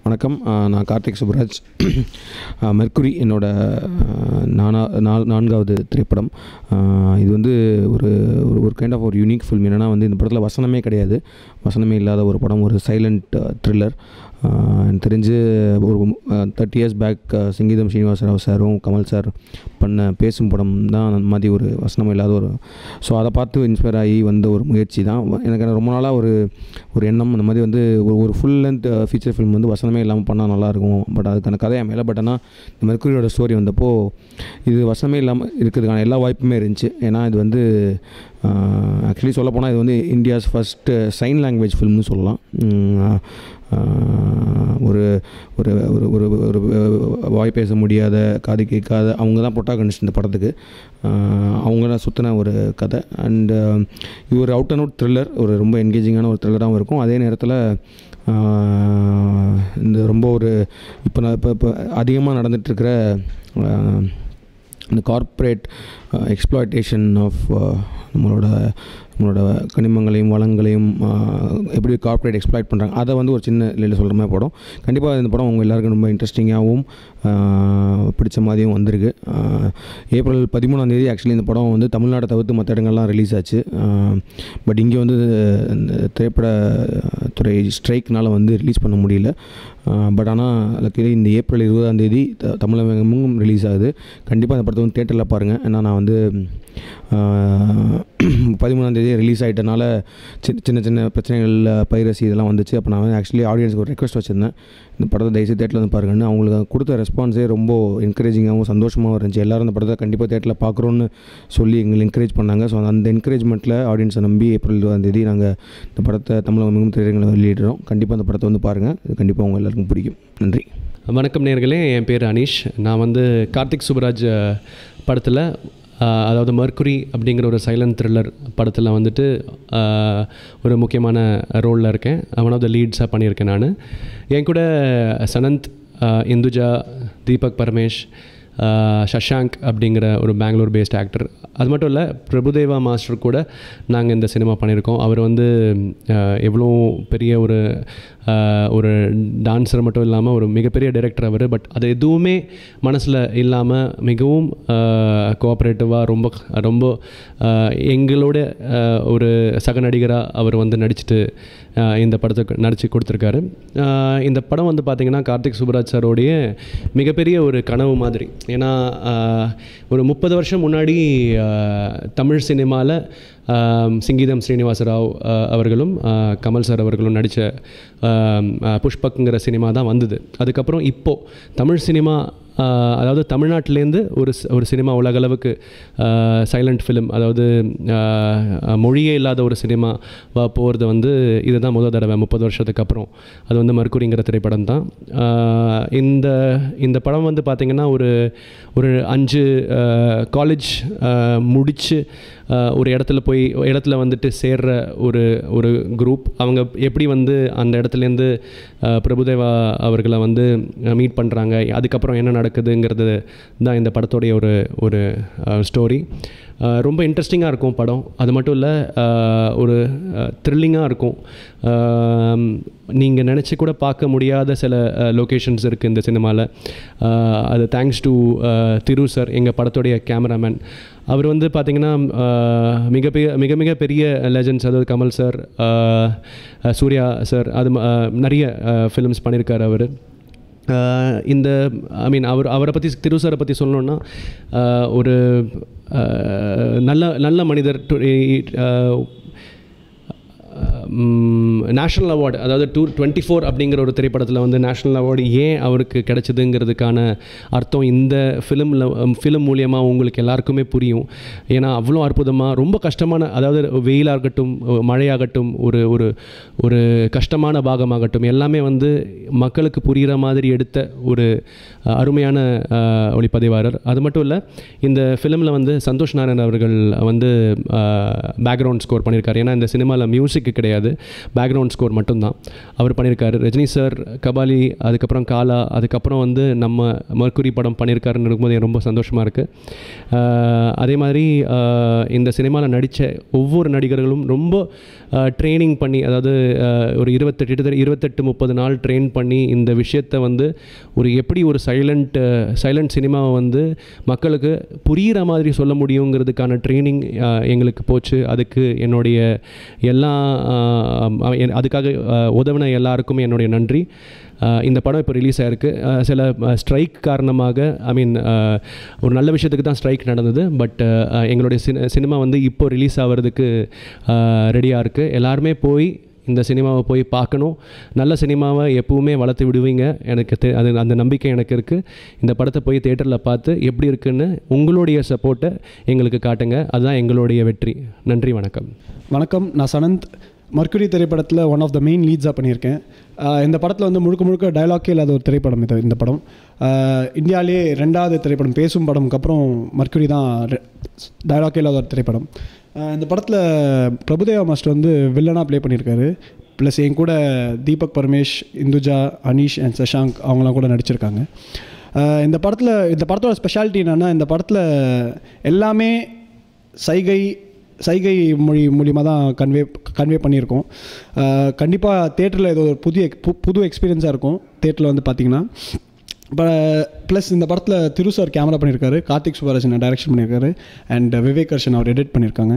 வணக்கம் அஹ், நான் கார்த்திக் சுப்ராஜ் அஹ், மெர்க்குரி என்னோட அஹ், நானா நால் நான்காவது திரைப்படம் அஹ், இது வந்து ஒரு ஒரு ஒரு கைண்ட் ஆஃப் ஒரு யூனிக் ஃபில்ம் என்னென்னா வந்து இந்த படத்தில் வசனமே கிடையாது வசனமே இல்லாத ஒரு படம் ஒரு சைலண்ட் த்ரில்லர் எனக்கு தெரிஞ்சு ஒரு தேர்ட்டி இயர்ஸ் பேக் சங்கீதம் ஸ்ரீனிவாசராவ் சாரும் கமல் சார் பண்ண பேசும் படம் தான் அந்த மாதிரி ஒரு வசனம் இல்லாத ஒரு ஸோ அதை பார்த்து இன்ஸ்பயர் ஆகி வந்த ஒரு முயற்சி தான் எனக்கு ரொம்ப நாளாக ஒரு ஒரு எண்ணம் அந்த மாதிரி வந்து ஒரு ஒரு ஃபுல் லென்த் ஃபீச்சர் ஃபிலிம் வந்து வசனமே இல்லாமல் பண்ணால் நல்லாயிருக்கும் பட் அதுக்கான கதை என் மேலே பட் ஆனால் இந்த மெர்க்குரியோட ஸ்டோரி வந்தப்போ இது வசனமே இல்லாமல் இருக்கிறதுக்கான எல்லா வாய்ப்புமே இருந்துச்சு ஏன்னா இது வந்து ஆக்சுவலி சொல்ல போனால் இது வந்து இந்தியாஸ் ஃபஸ்ட்டு சைன் லாங்குவேஜ் ஃபில்ம்னு சொல்லலாம் உம், ஆஹ், ஒரு ஒரு ஒரு ஒரு ஒரு வாய் பேச முடியாத காது கேட்காத அவங்க தான் ப்ரொட்டாகனிஸ்ட் இந்த படத்துக்கு ஆஹ், அவங்க தான் சுற்றின ஒரு கதை அண்டு இது ஒரு அவுட் அண்ட் அவுட் த்ரில்லர் ஒரு ரொம்ப என்கேஜிங்கான ஒரு த்ரில்லராகவும் இருக்கும் அதே நேரத்தில் இந்த ரொம்ப ஒரு இப்போ நான் இப்போ இப்போ அதிகமாக நடந்துகிட்ருக்கிற இந்த கார்ப்பரேட் எக்ஸ்ப்ளாய்டேஷன் ஆஃப் நம்மளோட நம்மளோட கனிமங்களையும் வளங்களையும் ஆஹ், எப்படி கார்ப்பரேட் எக்ஸ்ப்ளாய்ட் பண்ணுறாங்க அதை வந்து ஒரு சின்ன இல்லை சொல்கிற மாதிரி படம் கண்டிப்பாக இந்த படம் உங்கள் எல்லாருக்கும் ரொம்ப இன்ட்ரெஸ்டிங்காகவும் பிடிச்ச மாதிரியும் வந்திருக்கு ஆஹ், ஏப்ரல் பதிமூணாம் தேதி ஆக்சுவலி இந்த படம் வந்து தமிழ்நாட்டை தவிர்த்து மற்ற இடங்கள்லாம் ரிலீஸ் ஆச்சு பட் இங்கே வந்து இந்த திரைப்பட துறை ஸ்ட்ரைக்னால் வந்து ரிலீஸ் பண்ண முடியல பட் ஆனால் லக்கிலி இந்த ஏப்ரல் இருபதாம் தேதி த- தமிழகமும் ரிலீஸ் ஆகுது கண்டிப்பாக அந்த படத்தை வந்து தேட்டரில் பாருங்கள் ஏன்னா நான் வந்து பதிமூணாம் தேதி ரிலீஸ் ஆகிட்டனால சின்ன சின்ன சின்ன பிரச்சனைகள் பைரசி இதெல்லாம் வந்துச்சு அப்போ நான் வந்து ஆக்சுவலி ஆடியன்ஸ்க்கு ஒரு ரெக்வஸ்ட் வச்சுருந்தேன் இந்த படத்தை தயவுசெய்து தேட்டரில் வந்து பாருங்கன்னு அவங்களுக்கு கொடுத்த ரெஸ்பான்ஸே ரொம்ப என்கரேஜிங்காகவும் சந்தோஷமாகவும் இருந்துச்சு எல்லாரும் இந்த படத்தை கண்டிப்பாக தேட்டரில் பார்க்குறோன்னு சொல்லி எங்களை என்கரேஜ் பண்ணாங்க ஸோ அந்த என்கரேஜ்மெண்ட்டில் ஆடியன்ஸை நம்பி ஏப்ரல் இருபதாம் தேதி நாங்கள் இந்த படத்தை தமிழக மிகவும் திரையரங்களை வெளியிடுறோம் கண்டிப்பாக அந்த படத்தை வந்து பாருங்கள் இது கண்டிப்பாக உங்கள் எல்லாருக்கும் பிடிக்கும் நன்றி வணக்கம் நேர்களே என் பேர் அனீஷ் நான் வந்து கார்த்திக் சுப்ராஜ் படத்தில் அதாவது மர்க்குரி அப்படிங்கிற ஒரு சைலண்ட் த்ரில்லர் படத்தில் வந்துட்டு ஆஹ், ஒரு முக்கியமான ரோலில் இருக்கேன் ஒன் ஆஃப் த லீட்ஸாக பண்ணியிருக்கேன் நான் என் கூட சனந்த் ஆஹ், இந்துஜா தீபக் பரமேஷ் ஆஹ், சஷாங்க் அப்படிங்கிற ஒரு பெங்களூர் பேஸ்ட் ஆக்டர் அது மட்டும் இல்லை பிரபுதேவா மாஸ்டர் கூட நாங்கள் இந்த சினிமா பண்ணியிருக்கோம் அவர் வந்து ஆஹ், எவ்வளோ பெரிய ஒரு ஆஹ், ஒரு டான்ஸர் மட்டும் இல்லாமல் ஒரு மிகப்பெரிய டைரக்டர் அவர் பட் அது எதுவுமே மனசில் இல்லாமல் மிகவும் கோஆப்ரேட்டிவாக ரொம்ப ரொம்ப ஆஹ், எங்களோட ஆஹ், ஒரு சக நடிகராக அவர் வந்து நடிச்சிட்டு ஆஹ், இந்த படத்துக்கு நடித்து கொடுத்துருக்காரு ஆஹ், இந்த படம் வந்து பார்த்திங்கன்னா கார்த்திக் சுப்ராஜ் சாரோடைய மிகப்பெரிய ஒரு கனவு மாதிரி ஏன்னா ஆஹ், ஒரு முப்பது வருஷம் முன்னாடி ஆஹ், தமிழ் சினிமாவில் சிங்கீதம் ஸ்ரீனிவாசராவ் ஆஹ், அவர்களும் ஆஹ், கமல் சார் அவர்களும் நடித்த புஷ்பக்குங்கிற சினிமா தான் வந்தது அதுக்கப்புறம் இப்போது தமிழ் சினிமா ஆஹ், அதாவது தமிழ்நாட்டிலேருந்து ஒரு ஸ்- ஒரு சினிமா உலகளவுக்கு சைலண்ட் ஃபிலிம் அதாவது ஆஹ், மொழியே இல்லாத ஒரு சினிமா போகிறது வந்து இதுதான் முதல் தடவை முப்பது வருஷத்துக்கு அப்புறம் அது வந்து மர்க்குரிங்கிற திரைப்படம் தான் ஆஹ், இந்த இந்த படம் வந்து பார்த்திங்கன்னா ஒரு ஒரு அஞ்சு காலேஜ் முடித்து ஒரு இடத்துல போய் இடத்துல வந்துட்டு சேர்ற ஒரு ஒரு குரூப் அவங்க எப்படி வந்து அந்த இடத்துலேருந்து ஆஹ், பிரபுதேவா அவர்களை வந்து மீட் பண்ணுறாங்க அதுக்கப்புறம் என்ன நடக்குதுங்கிறது தான் இந்த படத்தோடைய ஒரு ஒரு ஸ்டோரி ரொம்ப இன்ட்ரெஸ்டிங்காக இருக்கும் படம் அது மட்டும் இல்லை ஒரு த்ரில்லிங்காக இருக்கும் நீங்கள் நினச்சி கூட பார்க்க முடியாத சில லொக்கேஷன்ஸ் இருக்குது இந்த சினிமாவில் அது தேங்க்ஸ் டு திரு சார் எங்கள் படத்துடைய கேமராமேன் அவர் வந்து பார்த்திங்கன்னா மிகப்பெரிய மிக மிக பெரிய லெஜண்ட்ஸ் அதாவது Kamal sir ah, Suriya sir அது ம- ஆஹ், நிறைய ஃபிலிம்ஸ் பண்ணியிருக்காரு அவர் ஆஹ் இந்த ஐ மீன் அவர் அவரை பற்றி திரு சாரை பற்றி சொல்லணுன்னா ஆஹ் ஒரு ஆஹ் நல்ல நல்ல மனிதர் டு- ஆஹ் நேஷ்னல் அவார்டு அதாவது டூ டுவெண்ட்டி ஃபோர் அப்படிங்கிற ஒரு திரைப்படத்தில் வந்து நேஷ்னல் அவார்டு ஏன் அவருக்கு கிடைச்சதுங்கிறதுக்கான அர்த்தம் இந்த ஃபிலிமில் ஃபிலிம் மூலியமாக உங்களுக்கு எல்லாருக்குமே புரியும் ஏன்னா அவ்வளோ அற்புதமாக ரொம்ப கஷ்டமான அதாவது வெயிலாக இருக்கட்டும் மழையாகட்டும் ஒரு ஒரு ஒரு கஷ்டமான பாகமாகட்டும் எல்லாமே வந்து மக்களுக்கு புரிகிற மாதிரி எடுத்த ஒரு அஹ், அருமையான அஹ், ஒளிப்பதிவாளர் அது மட்டும் இல்லை இந்த ஃபிலிமில் வந்து சந்தோஷ் நாராயண் அவர்கள் வந்து பேக்ரவுண்ட் ஸ்கோர் பண்ணியிருக்காரு ஏன்னா இந்த சினிமாவில் மியூசிக் கிடையாது பேக்ரவுண்ட் ஸ்கோர் மட்டும்தான் அவர் பண்ணியிருக்காரு ரஜினி சார் கபாலி அதுக்கப்புறம் காலா அதுக்கப்புறம் வந்து நம்ம மர்க்குரி படம் பண்ணியிருக்காருன்னு இருக்கும்போது எனக்கு ரொம்ப சந்தோஷமாக இருக்குது அதே மாதிரி ஆஹ், இந்த சினிமாவில் நடித்த ஒவ்வொரு நடிகர்களும் ரொம்ப ட்ரைனிங் பண்ணி அதாவது அஹ், ஒரு இருபத்தெட்டு கிட்டத்தட்ட இருபத்தெட்டு முப்பது நாள் ட்ரெயின் பண்ணி இந்த விஷயத்தை வந்து ஒரு எப்படி ஒரு சைலண்ட் சைலண்ட் சினிமாவை வந்து மக்களுக்கு புரிகிற மாதிரி சொல்ல முடியுங்கிறதுக்கான ட்ரைனிங் எங்களுக்கு போச்சு அதுக்கு என்னுடைய எல்லா அஹ், என்- அதுக்காக அஹ், உதவின எல்லாருக்குமே என்னுடைய நன்றி அஹ், இந்த படம் இப்போ ரிலீஸ் ஆயிருக்கு அஹ், சில ஸ்ட்ரைக் காரணமாக ஐ மீன் ஒரு நல்ல விஷயத்துக்கு தான் ஸ்ட்ரைக் நடந்தது பட் எங்களுடைய சினி சினிமா வந்து இப்போ ரிலீஸ் ஆகிறதுக்கு ரெடியாக இருக்குது எல்லாருமே போய் இந்த சினிமாவை போய் பார்க்கணும் நல்ல சினிமாவை எப்பவுமே வளர்த்து விடுவீங்க எனக்கு தெ அது அந்த நம்பிக்கை எனக்கு இருக்குது இந்த படத்தை போய் தேட்டரில் பார்த்து எப்படி இருக்குன்னு உங்களுடைய சப்போர்ட்டை எங்களுக்கு காட்டுங்க அதுதான் எங்களுடைய வெற்றி நன்றி வணக்கம் வணக்கம் நான் சனந்த் மர்க்குரி திரைப்படத்தில் ஒன் ஆஃப் த மெயின் லீட்ஸாக பண்ணியிருக்கேன் ஆஹ் இந்த படத்தில் வந்து முழுக்க முழுக்க டயலாக்கே இல்லாத ஒரு திரைப்படம் இது இந்த படம் ஆஹ் இந்தியாவிலே ரெண்டாவது திரைப்படம் பேசும் படம்க்கு அப்புறம் மர்க்குரி தான் டயலாக்கே இல்லாத ஒரு திரைப்படம் ஆஹ் இந்த படத்தில் பிரபுதேவா மாஸ்டர் வந்து வில்லனாக ப்ளே பண்ணியிருக்காரு ப்ளஸ் என் கூட தீபக் பரமேஷ் இந்துஜா அனீஷ் அண்ட் சஷாங்க் அவங்களாம் கூட நடிச்சிருக்காங்க ஆஹ் இந்த படத்தில் இந்த படத்தோட ஸ்பெஷாலிட்டி என்னென்னா இந்த படத்தில் எல்லாமே சைகை சைகை மொழி மூலிமா தான் கன்வே கன்வே பண்ணியிருக்கோம் கண்டிப்பாக தேட்டரில் இது ஒரு புதிய பு புது எக்ஸ்பீரியன்ஸாக இருக்கும் தேட்டரில் வந்து பார்த்தீங்கன்னா இப்போ ப்ளஸ் இந்த படத்தில் திரு சார் கேமரா பண்ணியிருக்காரு கார்த்திக் சுப்பராஜன் டைரக்ஷன் பண்ணியிருக்காரு அண்ட் விவேக் ஹர்ஷன் அவர் எடிட் பண்ணியிருக்காங்க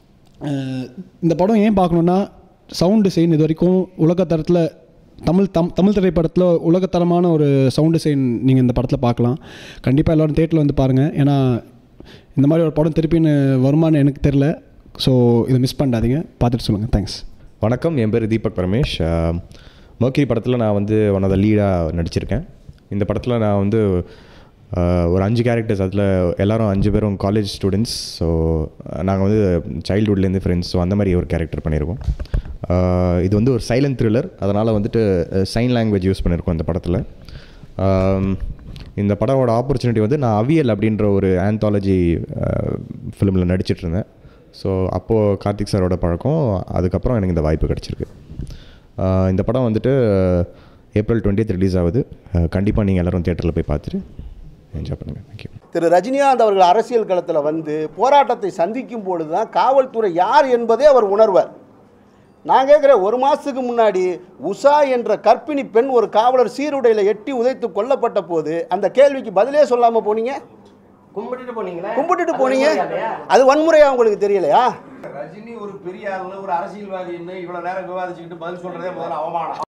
அஹ் இந்த படம் ஏன் பார்க்கணுன்னா சவுண்ட் டிசைன் இது வரைக்கும் உலகத்தரத்தில் தமிழ் தம் தமிழ் திரைப்படத்தில் உலகத்தரமான ஒரு சவுண்ட் டிசைன் நீங்கள் இந்த படத்தில் பார்க்கலாம் கண்டிப்பாக எல்லோரும் தேட்டரில் வந்து பாருங்கள் ஏன்னா இந்த மாதிரி ஒரு படம் திருப்பின்னு வருமானு எனக்கு தெரில ஸோ இதை மிஸ் பண்ணாதீங்க பார்த்துட்டு சொல்லுங்கள் தேங்க்ஸ் வணக்கம் என் பேர் தீபக் பரமேஷ் மர்க்கிரி படத்தில் நான் வந்து ஒன் ஆஃப் த லீடாக நடிச்சிருக்கேன் இந்த படத்தில் நான் வந்து ஆஹ், ஒரு அஞ்சு கேரக்டர்ஸ் அதில் எல்லாரும் அஞ்சு பேரும் காலேஜ் ஸ்டூடெண்ட்ஸ் ஸோ நாங்கள் வந்து சைல்டுஹுட்லேருந்து ஃப்ரெண்ட்ஸ் ஸோ அந்த மாதிரி ஒரு கேரக்டர் பண்ணியிருக்கோம் ஆஹ், இது வந்து ஒரு சைலண்ட் த்ரில்லர் அதனால் வந்துட்டு சைன் லாங்குவேஜ் யூஸ் பண்ணியிருக்கோம் இந்த படத்தில் ஆம், இந்த படமோட ஆப்பர்ச்சுனிட்டி வந்து நான் அவியல் அப்படின்ற ஒரு ஆந்தாலஜி ஃபிலிமில் நடிச்சிட்டு இருந்தேன் ஸோ அப்போது கார்த்திக் சாரோட பழக்கம் அதுக்கப்புறம் எனக்கு இந்த வாய்ப்பு கிடச்சிருக்கு ஆஹ் இந்த படம் வந்துட்டு ஏப்ரல் டுவெண்ட்டியத் ரிலீஸ் ஆகுது கண்டிப்பாக நீங்கள் எல்லோரும் தேட்டரில் போய் பார்த்துட்டு என்ஜாய் பண்ணுங்கள் தேங்க்யூ திரு ரஜினிகாந்த் அவர்கள் அரசியல் களத்தில் வந்து போராட்டத்தை சந்திக்கும் பொழுது தான் காவல்துறை யார் என்பதே அவர் உணர்வார் நான் கேட்குறேன் ஒரு மாதத்துக்கு முன்னாடி உஷா என்ற கர்ப்பிணி பெண் ஒரு காவலர் சீருடையில் எட்டி உதைத்து கொல்லப்பட்ட போது அந்த கேள்விக்கு பதிலே சொல்லாமல் போனீங்க கும்பிட்டுட்டு போனீங்களா கும்பிட்டுட்டு போனீங்க அது வன்முறையா உங்களுக்கு தெரியலையா ரஜினி ஒரு பெரிய ஆளுன்னு ஒரு அரசியல்வாதி இவ்வளவு நேரம் விவாதிச்சுக்கிட்டு பதில் சொல்றதே முதல்ல அவமானம்